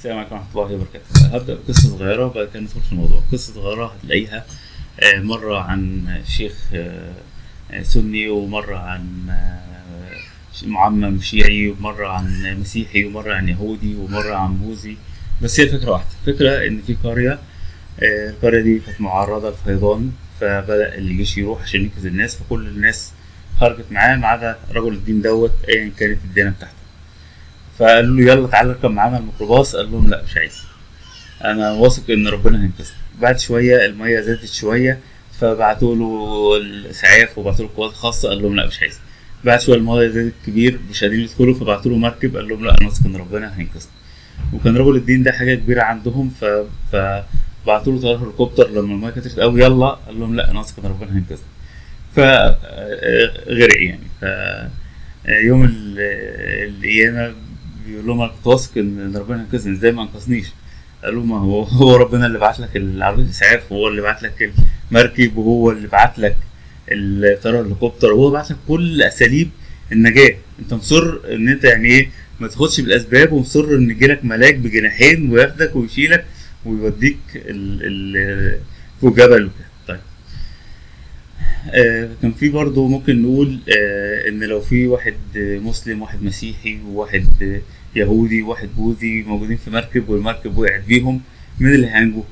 السلام عليكم ورحمة الله وبركاته هبدأ بقصة صغيرة وبعد كده ندخل في الموضوع قصة صغيرة هتلاقيها آه، مرة عن شيخ آه، آه، سني ومرة عن آه، معمم شيعي ومرة عن مسيحي ومرة عن يهودي ومرة عن بوذي بس هي الفكرة واحدة الفكرة إن في قرية آه، القرية دي كانت معرضة لفيضان فبدأ الجيش يروح عشان ينقذ الناس فكل الناس خرجت معاه ما عدا رجل الدين دوت أيا كانت الديانة بتاعته فقالوا له يلا تعالى اركب معانا الميكروباص قال لهم لا مش عايز انا واثق ان ربنا هينقذني بعد شويه الميه زادت شويه فبعتوا له الاسعاف وبعتوا له قوات خاصه قال لهم لا مش عايز بعد شويه الميه زادت كبير مش قادرين يدخلوا فبعتوا له مركب قال لهم لا انا واثق ان ربنا هينقذني وكان رجل الدين ده حاجه كبيره عندهم ف فبعتوا له طياره هليكوبتر لما الميه كترت قوي يلا قال لهم لا انا واثق ان ربنا هينقذني فغرق يعني ف يوم ال- القيامه بيقول لهم انا كنت واثق ان إن ربنا هينقذني ازاي ما انقذنيش قالوا ما هو هو ربنا اللي بعت لك العربية الاسعاف وهو اللي بعت لك المركب وهو اللي بعت لك الطياره الهليكوبتر وهو بعت لك كل اساليب النجاه انت مصر ان انت يعني ايه ما تاخدش بالاسباب ومصر ان يجيلك ملاك بجناحين وياخدك ويشيلك ويوديك ال ال فوق جبل وكده طيب آه كان في برضه ممكن نقول آه ان لو في واحد آه، مسلم واحد مسيحي وواحد آه، يهودي وواحد بوذي موجودين في مركب والمركب وقعت بيهم مين اللي هينجو؟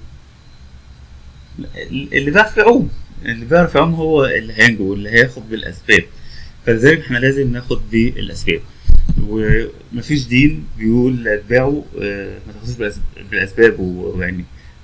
اللي بيعرف يعوم اللي بيعرف يعوم هو اللي هينجو واللي هياخد بالاسباب فلذلك احنا لازم ناخد بالاسباب ومفيش دين بيقول لاتباعه آه، ما تاخدوش بالأس- بالاسباب ويعني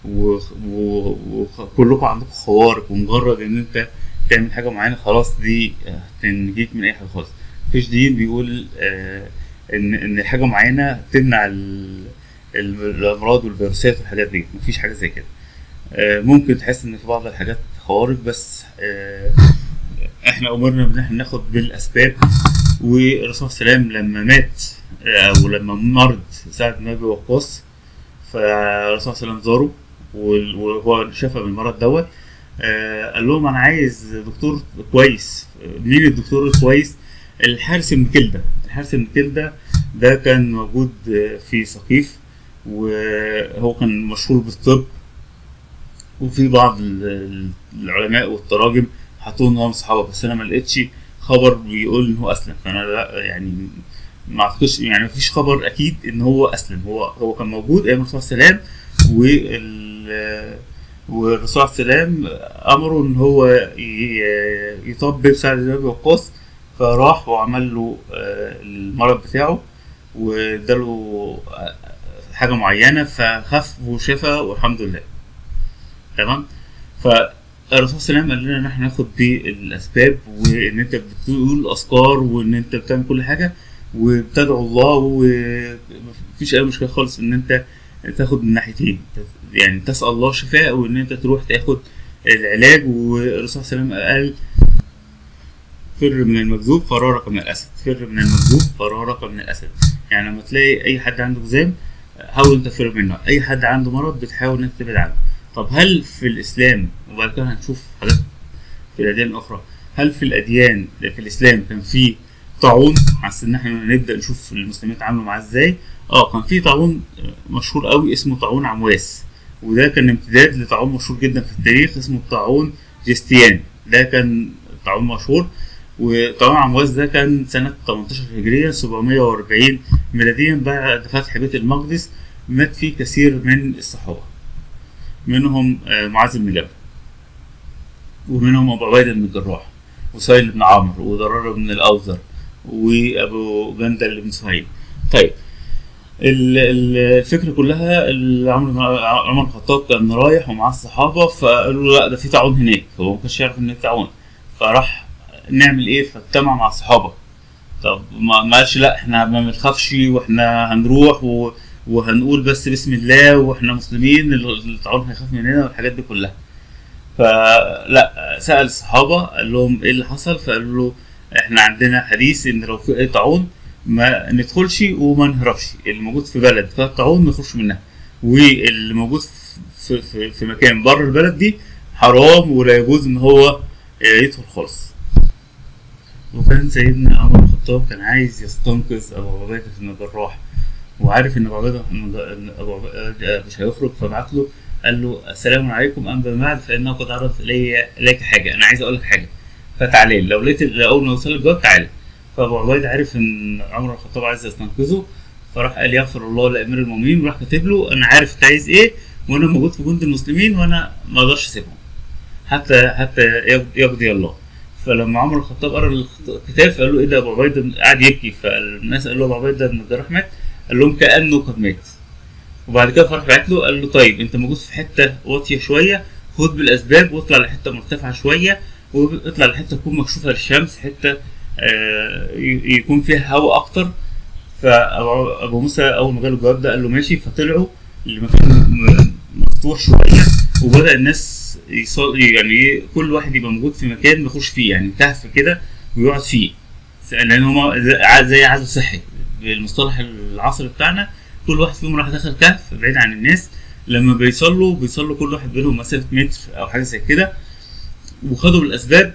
وكلكم عندكم خوارق ومجرد ان انت تعمل حاجه معينه خلاص دي هتنجيك من اي حاجه خالص مفيش دين بيقول آه، ان ان حاجه معينه تمنع ال- ال- الامراض والفيروسات والحاجات دي مفيش حاجه زي كده آه، ممكن تحس ان في بعض الحاجات خوارق بس آه، احنا امرنا ان احنا ناخد بالاسباب والرسول صلى الله عليه وسلم لما مات آه، او لما مرض سعد بن ابي وقاص فالرسول صلى الله عليه وسلم زاره وال- وهو شفى من المرض دوت آه، قال لهم انا عايز دكتور كويس مين الدكتور الكويس الحارس بن كلده الحارس بن كلده ده كان موجود آه، في سقيف وهو كان مشهور بالطب وفي بعض ال- ال- العلماء والتراجم حطوه ان هو من الصحابه بس انا ما لقيتش خبر بيقول ان هو اسلم فانا لا يعني ما اعتقدش يعني ما فيش خبر اكيد ان هو اسلم هو هو كان موجود ايام الرسول صلى الله عليه وسلم وال والرسول صلى الله عليه وسلم امره ان هو ي- يطبب سعد بن ابي وقاص فراح وعمل له آه، المرض بتاعه واداله آه، حاجه معينه فخف وشفى والحمد لله تمام فالرسول صلى الله عليه وسلم قال لنا ان احنا ناخد بالاسباب وان انت بتقول اذكار وان انت بتعمل كل حاجه وبتدعو الله ومفيش اي مشكله خالص ان انت تاخد من ناحيتين يعني تسال الله شفاء وان انت تروح تاخد العلاج والرسول صلى الله عليه وسلم قال فر من المكذوب فرارك من الاسد فر من المكذوب فرارك من الاسد يعني لما تلاقي اي حد عنده جذام حاول انت تفر منه اي حد عنده مرض بتحاول انك تبعد عنه طب هل في الاسلام وبعد كده هنشوف حاجات في الاديان الاخرى هل في الاديان في الاسلام كان في طاعون حاسس ان احنا نبدا نشوف المسلمين اتعاملوا معاه ازاي اه كان في طاعون مشهور قوي اسمه طاعون عمواس وده كان امتداد لطاعون مشهور جدا في التاريخ اسمه طاعون جستيان ده كان طاعون مشهور وطاعون عمواس ده كان سنة 18 هجرية 740 ميلاديا بعد فتح بيت المقدس مات فيه كثير من الصحابة منهم آه، معاذ بن جبل ومنهم أبو عبيدة بن الجراح وسهيل بن عمرو وضرار بن الأوزر وأبو جندل بن سهيل طيب ال- ال- الفكرة كلها ال- عمرو بن- عمر بن الخطاب كان رايح ومعاه الصحابة فقالوا له لا ده في طاعون هناك هو ما كانش يعرف إن في طاعون فراح نعمل إيه فاجتمع مع الصحابة طب ما ما قالش لا احنا ما بنخافش واحنا هنروح و... وهنقول بس بسم الله واحنا مسلمين الطاعون هيخاف مننا والحاجات دي كلها فلا سأل الصحابة قال لهم ايه اللي حصل فقالوا له احنا عندنا حديث ان لو في اي طاعون ما ندخلش وما نهربش اللي موجود في بلد فيها طاعون ما نخرجش منها واللي موجود في, في, في مكان بره البلد دي حرام ولا يجوز ان هو يدخل خالص وكان سيدنا عمر بن الخطاب كان عايز يستنقذ ابو عبيده بن الجراح وعارف ان ابو عبيده إن ابو عبيده مش هيخرج فبعت له قال له السلام عليكم اما بعد فانه قد عرض الي اليك حاجه انا عايز اقول لك حاجه فتعالى لي. لو لقيت لو اول ما يوصل لك جواب تعالى فابو عبيده عرف ان عمر الخطاب عايز يستنقذه فراح قال يغفر الله لامير المؤمنين وراح كاتب له انا عارف انت عايز ايه وانا موجود في جند المسلمين وانا ما اقدرش اسيبهم حتى حتى يقضي- يقضي الله فلما عمر الخطاب قرا الكتاب فقال له ايه ده ابو عبيده قاعد يبكي فالناس قالوا له ابو عبيده بن الجراح مات قال لهم كانه قد مات وبعد كده فرح بعت له قال له طيب انت موجود في حته واطيه شويه خد بالاسباب واطلع لحته مرتفعه شويه واطلع لحته تكون مكشوفه للشمس حته آه، ي- يكون فيها هواء اكتر فابو أبو موسى اول ما جاله الجواب ده قال له ماشي فطلعوا لمكان م- مفتوح شويه وبدا الناس يصل يعني ايه كل واحد يبقى موجود في مكان بيخش فيه يعني كهف كده ويقعد فيه لان هما زي- زي عزل صحي بالمصطلح العصري بتاعنا كل واحد فيهم راح دخل كهف بعيد عن الناس لما بيصلوا بيصلوا كل واحد بينهم مسافه متر او حاجه زي كده وخدوا بالاسباب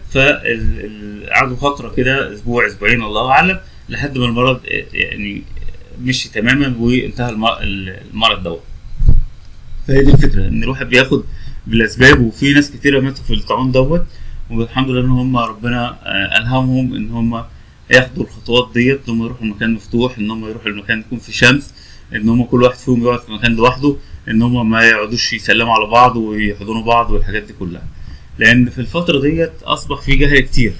فقعدوا فتره كده اسبوع اسبوعين الله اعلم لحد ما المرض يعني مشي تماما وانتهى الم- المرض دوت فهي دي الفكره ان الواحد بياخد بالاسباب وفي ناس كتيره ماتوا في الطاعون دوت والحمد لله ان هم ربنا آه، الهمهم ان هم ياخدوا الخطوات ديت ان هم يروحوا المكان مفتوح ان هم يروحوا المكان يكون في شمس ان هم كل واحد فيهم يقعد في مكان لوحده ان هم ما يقعدوش يسلموا على بعض ويحضنوا بعض والحاجات دي كلها لان في الفتره ديت اصبح في جهل كتير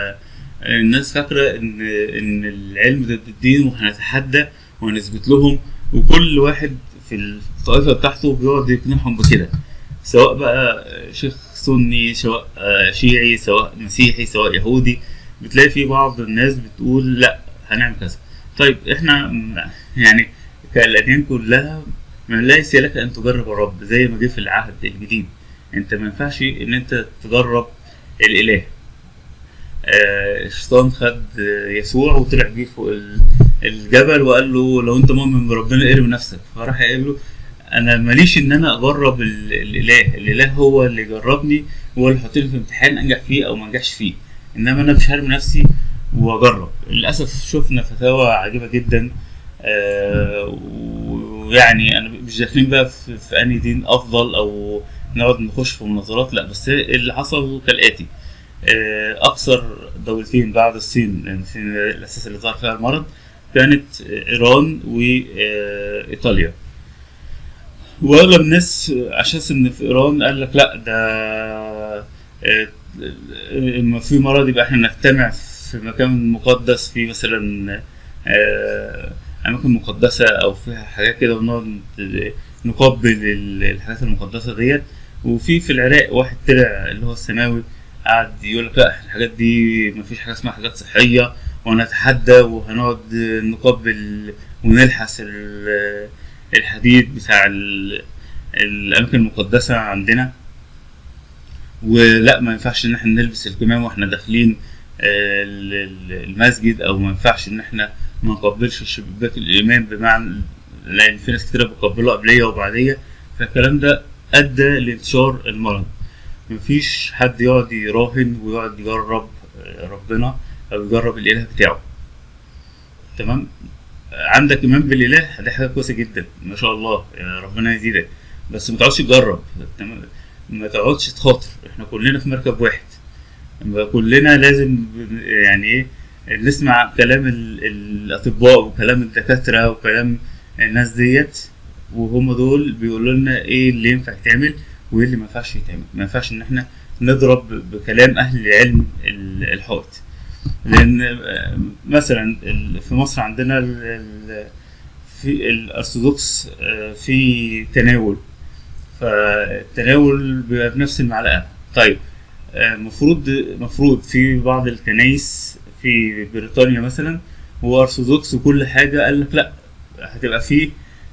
فالناس فاكره ان ان العلم ضد الدين وهنتحدى وهنثبت لهم وكل واحد في الطائفه بتاعته بيقعد يقنعهم بكده سواء بقى شيخ سني سواء آه، شيعي سواء مسيحي سواء يهودي بتلاقي في بعض الناس بتقول لا هنعمل كذا طيب احنا م- يعني كالاديان كلها ما ليس لك ان تجرب الرب زي ما جه في العهد الجديد انت ما ينفعش ان انت تجرب الاله آه، الشيطان خد آه، يسوع وطلع بيه فوق ال- الجبل وقال له لو انت مؤمن بربنا ارمي نفسك فراح قال له انا ماليش ان انا اجرب ال- الاله الاله هو اللي جربني هو اللي يحطني في امتحان انجح فيه او ما انجحش فيه انما انا مش هرمي نفسي واجرب للاسف شفنا فتاوى عجيبه جدا آه، ويعني انا مش داخلين بقى في, في انهي دين افضل او نقعد نخش في مناظرات لا بس اللي حصل كالاتي آه، اكثر دولتين بعد الصين لان الصين الاساس اللي ظهر فيها المرض كانت ايران وايطاليا واغلب الناس عشان ان في ايران قال لك لا ده آه، لما في مرض يبقى احنا نجتمع في مكان مقدس في مثلا آه، اماكن مقدسه او فيها حاجات كده ونقعد نقبل ال- الحاجات المقدسه ديت وفي في العراق واحد طلع اللي هو السماوي قعد يقول لك لا الحاجات دي مفيش حاجه اسمها حاجات صحيه ونتحدى وهنقعد نقبل ونلحس ال- الحديد بتاع ال- الاماكن المقدسه عندنا ولا ما ينفعش ان احنا نلبس الكمام واحنا داخلين آه، ال- ال- المسجد او ما ينفعش ان احنا ما نقبلش شباك الامام بمعنى لان في ناس كتير بيقبلوا قبليه وبعديه فالكلام ده ادى لانتشار المرض مفيش حد يقعد يراهن ويقعد يجرب آه، ربنا او يجرب الاله بتاعه تمام عندك ايمان بالاله دي حاجه كويسه جدا ما شاء الله يا ربنا يزيدك بس ما تقعدش تجرب تمام ما تقعدش تخاطر احنا كلنا في مركب واحد يبقى كلنا لازم ب- يعني ايه نسمع كلام ال- الاطباء وكلام الدكاتره وكلام الناس ديت وهم دول بيقولوا لنا ايه اللي ينفع يتعمل وايه اللي ما ينفعش يتعمل ما ينفعش ان احنا نضرب بكلام اهل العلم ال- الحائط لان آه، مثلا ال- في مصر عندنا ال- ال- في الارثوذكس آه، في تناول فالتناول بيبقى بنفس المعلقه طيب المفروض مفروض في بعض الكنايس في بريطانيا مثلا هو ارثوذكس وكل حاجه قال لك لا هتبقى فيه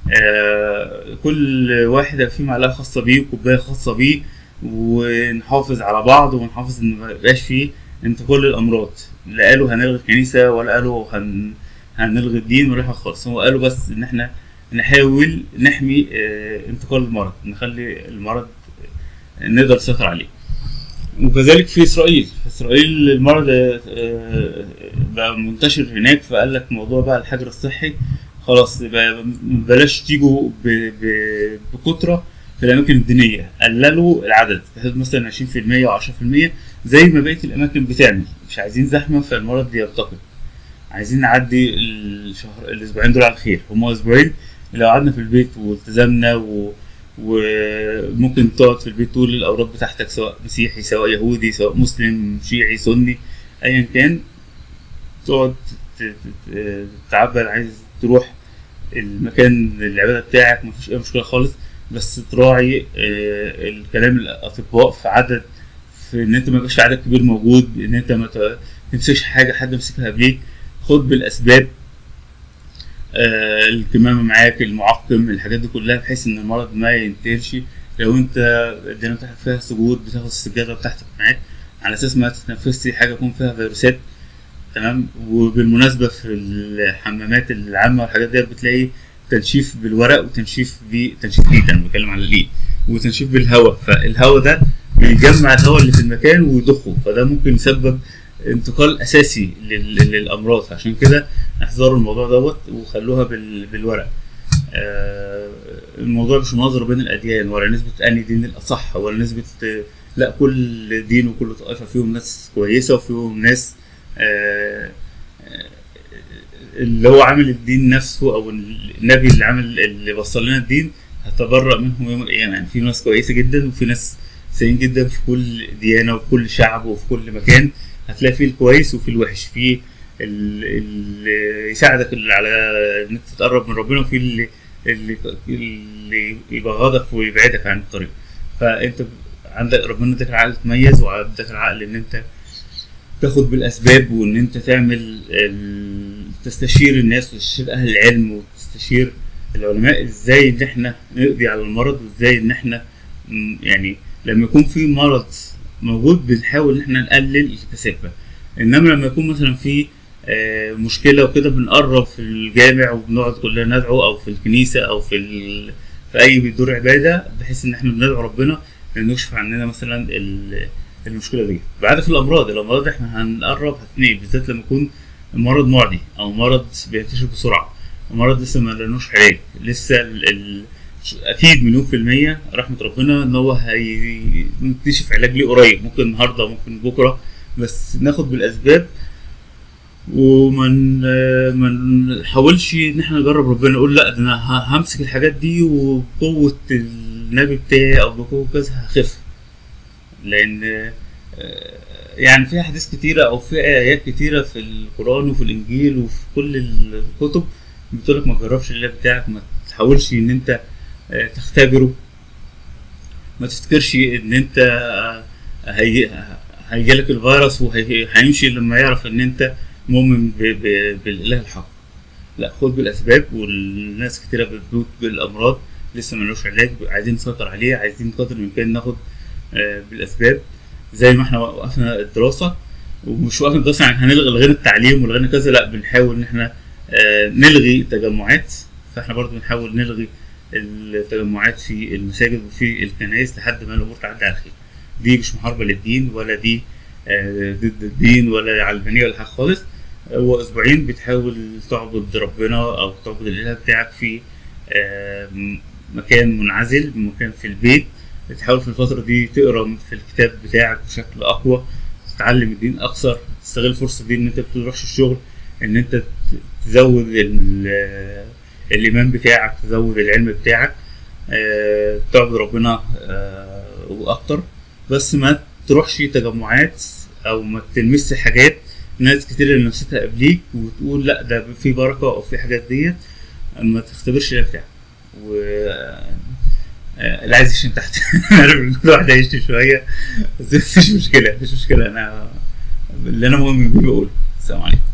آه، كل واحد هيبقى فيه معلقه خاصه بيه وكوبايه خاصه بيه ونحافظ على بعض ونحافظ ان ما يبقاش فيه انتقال الامراض لا قالوا هنلغي الكنيسه ولا قالوا هن هنلغي الدين ولا حاجه خالص هو قالوا بس ان احنا نحاول نحمي آه، انتقال المرض نخلي المرض نقدر نسيطر عليه وكذلك في اسرائيل في اسرائيل المرض آه، بقى منتشر هناك فقال لك موضوع بقى الحجر الصحي خلاص يبقى بلاش تيجوا ب- ب- بكتره في الاماكن الدينيه قللوا العدد بحيث مثلا 20% و10% زي ما بقيه الاماكن بتعمل مش عايزين زحمه فالمرض يرتقي عايزين نعدي الشهر الاسبوعين دول على خير هما اسبوعين لو قعدنا في البيت والتزمنا و... وممكن تقعد في البيت تقول الاوراد بتاعتك سواء مسيحي سواء يهودي سواء مسلم شيعي سني ايا كان تقعد ت- ت- ت- تعبر عايز تروح المكان العباده بتاعك مفيش اي مشكله خالص بس تراعي آه، الكلام الاطباء في عدد في ان انت ما يبقاش في عدد كبير موجود ان انت ما ت- تمسكش حاجه حد مسكها قبليك خد بالاسباب آه، الكمامه معاك المعقم الحاجات دي كلها بحيث ان المرض ما ينتقلش لو انت الدنيا بتاعتك فيها سجود بتاخد السجاده بتاعتك معاك على اساس ما تتنفسي حاجه يكون فيها فيروسات تمام وبالمناسبه في الحمامات العامه والحاجات دي بتلاقي تنشيف بالورق وتنشيف ب تنشيف ايد انا بتكلم على الايد وتنشيف بالهواء فالهواء ده بيجمع الهواء اللي في المكان ويضخه فده ممكن يسبب انتقال اساسي لل- للامراض فعشان كده احذروا الموضوع دوت وخلوها بال- بالورق آه، الموضوع مش مناظرة بين الأديان ولا نسبة أنهي دين الأصح ولا نسبة لا كل دين وكل طائفة فيهم ناس كويسة وفيهم ناس آه، آه، اللي هو عامل الدين نفسه أو النبي اللي عامل اللي وصل لنا الدين هتبرأ منهم يوم القيامة يعني في ناس كويسة جدا وفي ناس سيئين جدا في كل ديانة وفي كل شعب وفي كل مكان هتلاقي فيه الكويس وفيه الوحش فيه اللي يساعدك اللي على ان انت تقرب من ربنا وفي اللي اللي اللي يبغضك ويبعدك عن الطريق فانت عندك ربنا اداك العقل تميز واداك العقل ان انت تاخد بالاسباب وان انت تعمل ال- تستشير الناس وتستشير اهل العلم وتستشير العلماء ازاي ان احنا نقضي على المرض وازاي ان احنا م، يعني لما يكون في مرض موجود بنحاول ان احنا نقلل الكثافه انما لما يكون مثلا في آه، مشكله وكده بنقرب في الجامع وبنقعد كلنا ندعو او في الكنيسه او في ال... في اي دور عباده بحيث ان احنا بندعو ربنا انه يكشف عننا مثلا ال- المشكله دي بعد في الامراض الامراض احنا هنقرب هتنقل بالذات لما يكون مرض معدي او مرض بينتشر بسرعه مرض لسه ما لنوش علاج لسه ال... ال... اكيد مليون في المية رحمة ربنا ان هو هيكتشف علاج ليه قريب ممكن النهاردة ممكن بكرة بس ناخد بالاسباب ومن ما نحاولش ان احنا نجرب ربنا نقول لا ده انا ه- همسك الحاجات دي وبقوة النبي بتاعي او بقوة كذا هخف لان آه، يعني في احاديث كتيرة او في ايات كتيرة في القرآن وفي الانجيل وفي كل الكتب بتقولك ما تجربش الله بتاعك ما تحاولش ان انت آه، تختبره ما تفتكرش ان انت آه، هي هيجيلك الفيروس وهيمشي لما يعرف ان انت مؤمن ب- ب- بالاله الحق لا خد بالاسباب والناس كتيره بتموت بالامراض لسه ملوش علاج عايزين نسيطر عليه عايزين قدر الامكان ناخد آه، بالاسباب زي ما احنا وقفنا الدراسه ومش وقفنا الدراسه يعني هنلغي لغينا التعليم ولغينا كذا لا بنحاول ان احنا آه، نلغي التجمعات فاحنا برضو بنحاول نلغي التجمعات في المساجد وفي الكنائس لحد ما الامور تعدي على خير دي مش محاربه للدين ولا دي آه، ضد الدين ولا علمانيه ولا حاجه خالص هو اسبوعين بتحاول تعبد ربنا او تعبد الاله بتاعك في آه، م- مكان منعزل مكان في البيت بتحاول في الفتره دي تقرا في الكتاب بتاعك بشكل اقوى تتعلم الدين اكثر تستغل الفرصه دي ان انت بتروحش الشغل ان انت ت- تزود ال- الايمان بتاعك تزود العلم بتاعك آه، تعبد ربنا آه، واكتر بس ما تروحش تجمعات او ما تلمسش حاجات ناس كتير اللي لمستها قبليك وتقول لا ده في بركه او في حاجات ديت ما تختبرش ده بتاعك و آه، اللي عايز يشتم تحت عارف إن كل واحد هيشتم شويه بس مفيش مشكله مفيش مشكله انا اللي انا مؤمن بيه بقوله السلام عليكم